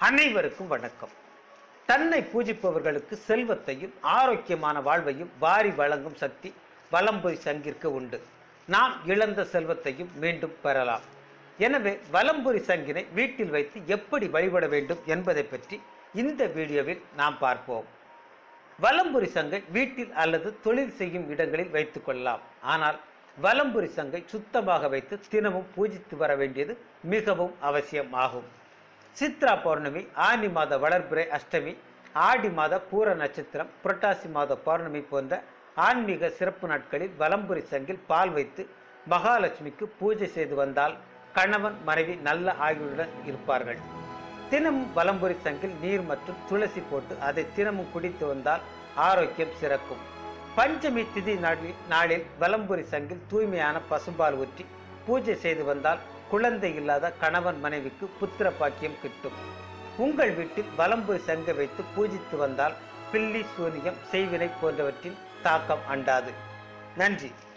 அனைவருக்கும் வணக்கம் தன்னை பூஜிப்பவர்களுக்கு செல்வத்தையும் ஆரோக்கியமான வாழ்வையும் வாரி வழங்கும் சக்தி வலம்புரி சங்கிற்கு உண்டு நாம் இழந்த செல்வத்தையும் மீண்டும் பெறலாம் எனவே வலம்புரி சங்கினை வீட்டில் வைத்து எப்படி வழிபட வேண்டும் என்பதை பற்றி இந்த வீடியோவில் நாம் பார்ப்போம் வலம்புரி சங்கை வீட்டில் அல்லது தொழில் செய்யும் இடங்களில் வைத்துக் கொள்ளலாம் ஆனால் வலம்புரி சங்கை சுத்தமாக வைத்து தினமும் பூஜித்து வர வேண்டியது மிகவும் அவசியம் ஆகும் சித்ரா பௌர்ணமி ஆனி மாத வளர்பிறை அஷ்டமி ஆடி மாத பூர நட்சத்திரம் புரட்டாசி மாத பௌர்ணமி போன்ற ஆன்மீக சிறப்பு நாட்களில் வலம்புரி சங்கில் பால் வைத்து மகாலட்சுமிக்கு பூஜை செய்து வந்தால் கணவன் மனைவி நல்ல ஆயுளுடன் இருப்பார்கள் தினமும் வலம்புரி சங்கில் நீர் மற்றும் துளசி போட்டு அதை தினமும் குடித்து வந்தால் ஆரோக்கியம் சிறக்கும் பஞ்சமி திதி நாளில் நாளில் வலம்புரி சங்கில் தூய்மையான பசும்பால் ஊற்றி பூஜை செய்து வந்தால் குழந்தை இல்லாத கணவன் மனைவிக்கு புத்திர பாக்கியம் கிட்டும் உங்கள் வீட்டில் வலம்புரி சங்கை வைத்து பூஜித்து வந்தால் பில்லி சூனியம் செய்வினை போன்றவற்றின் தாக்கம் அண்டாது நன்றி